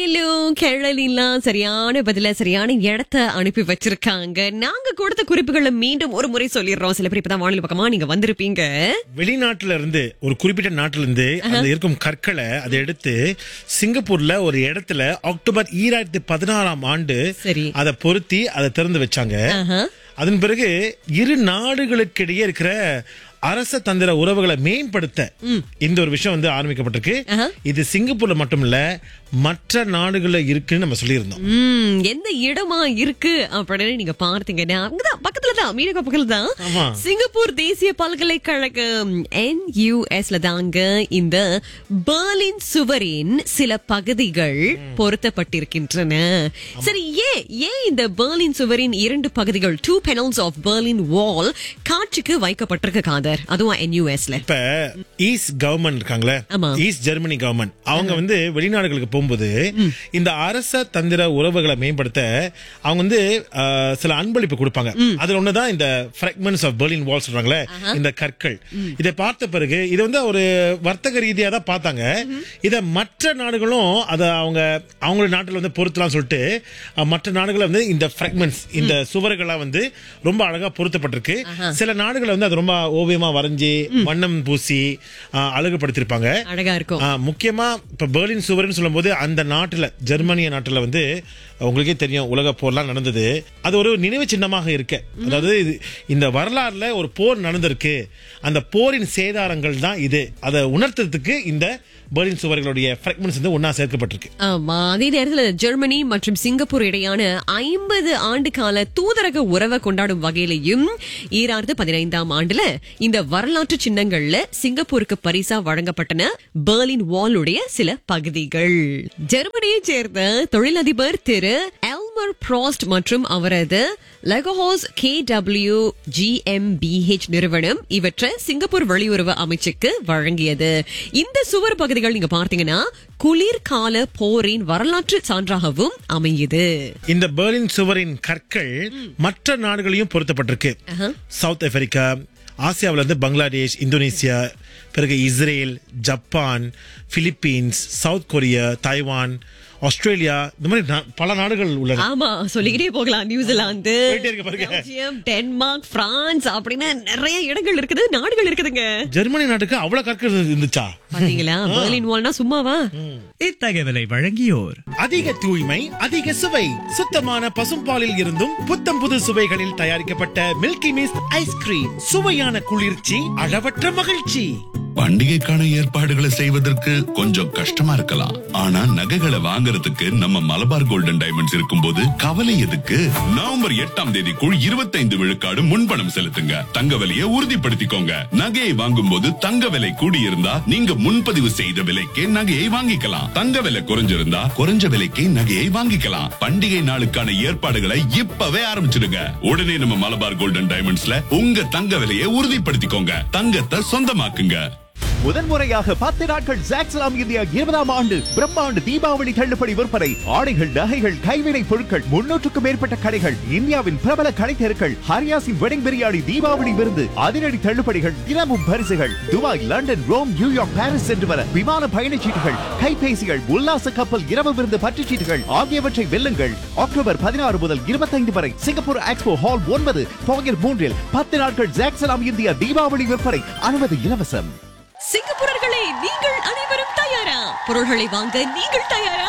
Hello கேரளிலாம் சரியான பதில சரியான இடத்த அனுப்பி வச்சிருக்காங்க நாங்க கொடுத்த குறிப்புகளை மீண்டும் ஒரு முறை சொல்லிடுறோம் சில பேர் இப்பதான் வானிலை பக்கமா நீங்க வந்திருப்பீங்க வெளிநாட்டுல இருந்து ஒரு குறிப்பிட்ட நாட்டுல இருந்து அந்த இருக்கும் கற்களை அதை எடுத்து சிங்கப்பூர்ல ஒரு இடத்துல அக்டோபர் ஈராயிரத்தி பதினாறாம் ஆண்டு சரி. அதை பொருத்தி அதை திறந்து வச்சாங்க ஆஹா. அதன் பிறகு இரு நாடுகளுக்கிடையே இருக்கிற அரச தந்திர உறவுகளை மேம்படுத்த இந்த ஒரு விஷயம் வந்து ஆரம்பிக்கப்பட்டிருக்கு ஆஹா. இது சிங்கப்பூர்ல மட்டும் இல்ல மற்ற நாடுகள்ல இருக்குன்னு நம்ம சொல்லியிருந்தோம் ம், எந்த இடமா இருக்கு அப்படின்னு நீங்க பார்த்தீங்கன்னா அங்கதான் பக்கத்துல தான் மீனக பக்கத்துல தான் ஆமா. சிங்கப்பூர் தேசிய பல்கலைக்கழகம் என்யூஎஸ்ல தாங்க இந்த பெர்லின் சுவரின் சில பகுதிகள் பொருத்தப்பட்டிருக்கின்றன சரி ஏன் ஏன் இந்த பெர்லின் சுவரின் இரண்டு பகுதிகள் two panels of Berlin wall காட்சிக்கு வைக்கப்பட்டிருக்கு காதர் அதுவும் என்யூஎஸ்ல இப்ப ஈஸ்ட் கவர்மெண்ட் இருக்காங்களே ஆமா. ஈஸ்ட் ஜெர்மனி கவர்மெண்ட் அவங்க வந்து வெளிநாடுகளுக்கு போகும்போது இந்த அரச தந்திர உறவுகளை மேம்படுத்த அவங்க வந்து அஹ், சில அன்பளிப்பு கொடுப்பாங்க அதுல ஒண்ணுதான் இந்த பிராக்மெண்ட்ஸ் ஆஃப் பெர்லின் வால் சொல்றாங்களே இந்த கற்கள் இதை பார்த்த பிறகு இது வந்து ஒரு வர்த்தக ரீதியா தான் பார்த்தாங்க இத மற்ற நாடுகளும் அத அவங்க அவங்களோட நாட்டுல வந்து பொருத்தலாம் சொல்லிட்டு அஹ், மற்ற நாடுகளை வந்து இந்த பிராக்மெண்ட்ஸ் இந்த சுவர்களா வந்து ரொம்ப அழகா பொருத்தப்பட்டிருக்கு சில நாடுகள் வந்து அது ரொம்ப ஓவியமா வரைஞ்சி வண்ணம் பூசி அஹ், அழகுபடுத்திருப்பாங்க அழகா இருக்கும் ஆ, முக்கியமா இப்ப பெர்லின் சுவர்னு சொல்லும்போது அந்த நாட்டுல ஜெர்மனிய நாட்டுல வந்து உங்களுக்கே தெரியும் உலக போர்லாம் நடந்தது அது ஒரு நினைவு சின்னமாக இருக்கு அதாவது இது இந்த வரலாறுல ஒரு போர் நடந்திருக்கு அந்த போரின் சேதாரங்கள் தான் இது அதை உணர்த்துறதுக்கு இந்த பெர்லின் சுவர்களுடைய ஃபிராக்மெண்ட்ஸ் வந்து ஒன்னா சேர்க்கப்பட்டிருக்கு ஆமா அதே நேரத்துல ஜெர்மனி மற்றும் சிங்கப்பூர் இடையான ஐம்பது ஆண்டு கால தூதரக உறவை கொண்டாடும் வகையிலையும் ஈராயிரத்து பதினைந்தாம் ஆண்டுல இந்த வரலாற்று சின்னங்கள்ல சிங்கப்பூருக்கு பரிசா வழங்கப்பட்டன பெர்லின் வாலுடைய சில பகுதிகள் ஜெர்மனியை சேர்ந்த தொழிலதிபர் திரு எல்மர் ப்ராஸ்ட் மற்றும் அவரது லெகோஹாஸ் கே டபிள்யூ ஜிஎம்பிஹெச் நிறுவனம் இவற்றை சிங்கப்பூர் வெளியுறவு அமைச்சுக்கு வழங்கியது இந்த சுவர் பகுதிகள் நீங்க பார்த்தீங்கன்னா குளிர்கால போரின் வரலாற்று சான்றாகவும் அமையுது இந்த பெர்லின் சுவரின் கற்கள் மற்ற நாடுகளையும் பொருத்தப்பட்டிருக்கு சவுத் ஆப்பிரிக்கா ஆசியாவுல இருந்து பங்களாதேஷ் இந்தோனேசியா பிறகு Israel Japan Philippines South Korea Taiwan Australia இந்த மாதிரி நா- பல நாடுகள் உள்ளன ஆமா சொல்லிக்கிட்டே போகலாம் நியூசிலாந்து போயிட்டே இருக்கு பாருங்க. பெல்ஜியம் டென்மார்க் பிரான்ஸ் அப்படின்னு நிறைய இடங்கள் இருக்குது நாடுகள் இருக்குதுங்க ஜெர்மனி நாட்டுக்கு அவ்வளவு கற்கள் இருந்துச்சா பாத்தீங்களா பெர்லின் வால்னா சும்மாவா இத்தகவலை வழங்கியோர் அதிக தூய்மை அதிக சுவை சுத்தமான பசும்பாலில் இருந்தும் புத்தம் புது சுவைகளில் தயாரிக்கப்பட்ட மில்கி மிஸ்ட் ஐஸ்கிரீம் சுவையான குளிர்ச்சி அளவற்ற மகிழ்ச்சி பண்டிகைக்கான ஏற்பாடுகளை செய்வதற்கு கொஞ்சம் கஷ்டமா இருக்கலாம் ஆனா நகைகளை வாங்குறதுக்கு நம்ம மலபார் கோல்டன் டைமண்ட்ஸ் இருக்கும்போது கவலை எதுக்கு நவம்பர் எட்டாம் தேதிக்குள் இருபத்தைந்து விழுக்காடு முன்பணம் செலுத்துங்க தங்க விலையை உறுதிப்படுத்திக்கோங்க நகையை வாங்கும்போது தங்க விலை கூடியிருந்தா நீங்க முன்பதிவு செய்த விலைக்கே நகையை வாங்கிக்கலாம் தங்க விலை குறைஞ்சிருந்தா குறைஞ்ச விலைக்கே நகையை வாங்கிக்கலாம் பண்டிகை நாளுக்கான ஏற்பாடுகளை இப்பவே ஆரம்பிச்சிடுங்க உடனே நம்ம மலபார் கோல்டன் டைமண்ட்ஸ்ல உங்க தங்க விலையை உறுதிப்படுத்திக்கோங்க தங்கத்தை சொந்தமாக்குங்க முதன்முறையாக பத்து நாட்கள் ஜாக்ஸ்லாம் இந்தியா இருபதாம் ஆண்டு பிரம்மாண்டு தீபாவளி தள்ளுபடி விற்பனை ஆடைகள் நகைகள் கைவினை பொருட்கள் முன்னூற்றுக்கும் மேற்பட்ட கடைகள் இந்தியாவின் பிரபல கடை தெருக்கள் ஹரியாசின் வெடிங் பிரியாணி தீபாவளி விருந்து அதிரடி தள்ளுபடிகள் தினமும் பரிசுகள் Dubai London Rome New York Paris சென்று வர விமான பயணச்சீட்டுகள் கைபேசிகள் உல்லாச கப்பல் இரவு விருந்து பற்றுச்சீட்டுகள் ஆகியவற்றை வெல்லுங்கள் அக்டோபர் பதினாறு முதல் இருபத்தைந்து வரை சிங்கப்பூர் எக்ஸ்போ ஹால் ஒன்பது போகர் மூன்றில் பத்து நாட்கள் ஜாக்ஸ்லாம் இந்தியா தீபாவளி விற்பனை அனுமதி இலவசம் சிங்கப்பூரர்களே நீங்கள் அனைவரும் தயாரா பொருள்களை வாங்க நீங்கள் தயாரா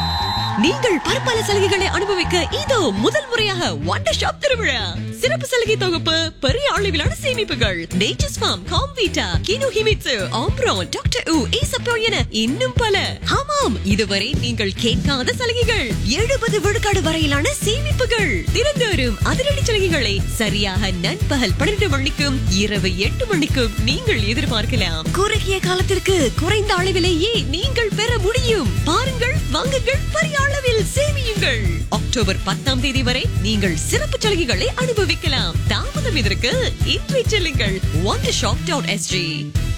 நீங்கள் பற்பல சலுகைகளை அனுபவிக்க இதோ முதல் முறையாக வண்டர் ஷாப் திருவிழா சிறப்பு சலுகை தொகுப்பு பெரிய அளவிலான சேமிப்புகள் நேச்சர்ஸ் ஃபார்ம் காம்வீட்டா கினோ ஹிமிட்சு ஆம்ப்ரோன் டாக்டர் உ ஈசப்போ என இன்னும் பல ஆமாம் இதுவரை நீங்கள் கேட்காத சலுகைகள் எழுபது விழுக்காடு வரையிலான சேமிப்புகள் தினந்தோறும் அதிரடி சலுகைகளை சரியாக நண்பகல் பன்னிரண்டு மணிக்கும் இரவு எட்டு மணிக்கும் நீங்கள் எதிர்பார்க்கலாம் குறுகிய காலத்திற்கு குறைந்த அளவிலேயே நீங்கள் பெற முடியும் பாருங்கள் வாங்குங்கள் பெரிய அளவில் சேமியுங்கள் அக்டோபர் பத்தாம் தேதி வரை நீங்கள் சிறப்பு சலுகைகளை அனுபவிக்கலாம் தாமதம் இதற்கு இன்றை செல்லுங்கள் ஒன் ஷாப் டாட் எஸ்ஜி